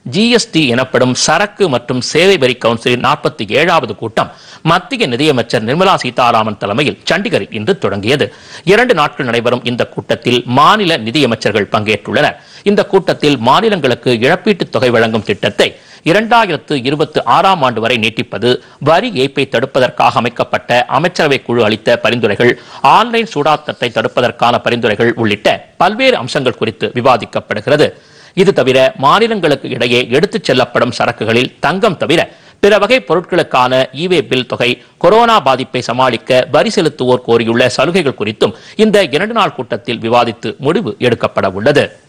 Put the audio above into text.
GST எனப்படும் சரக்கு மற்றும் சேவை வரி கவுன்சிலின் நாற்பத்தி ஏழாவது கூட்டம் மத்திய நிதியமைச்சர் நிர்மலா சீதாராமன் தலைமையில் சண்டிகரில் இன்று தொடங்கியது இரண்டு நாட்கள் நடைபெறும் இந்த கூட்டத்தில் மாநில நிதியமைச்சர்கள் பங்கேற்றுள்ளனர் இந்த கூட்டத்தில் மாநிலங்களுக்கு இழப்பீட்டுத் தொகை வழங்கும் திட்டத்தை இரண்டாயிரத்து இருபத்தி ஆறாம் ஆண்டு வரை நீட்டிப்பது வரி ஏய்ப்பை தடுப்பதற்காக அமைக்கப்பட்ட அமைச்சரவை குழு அளித்த பரிந்துரைகள் ஆன்லைன் சூதாட்டத்தை தடுப்பதற்கான பரிந்துரைகள் உள்ளிட்ட பல்வேறு அம்சங்கள் குறித்து விவாதிக்கப்படுகிறது இது தவிர மாநிலங்களுக்கு இடையே எடுத்துச் செல்லப்படும் சரக்குகளில் தங்கம் தவிர பிற வகை பொருட்களுக்கான ஈவே பில் தொகை கொரோனா பாதிப்பை சமாளிக்க வரி செலுத்துவோர் கோரியுள்ள சலுகைகள் குறித்தும் இந்த இரண்டு நாள் கூட்டத்தில் விவாதித்து முடிவு எடுக்கப்பட உள்ளது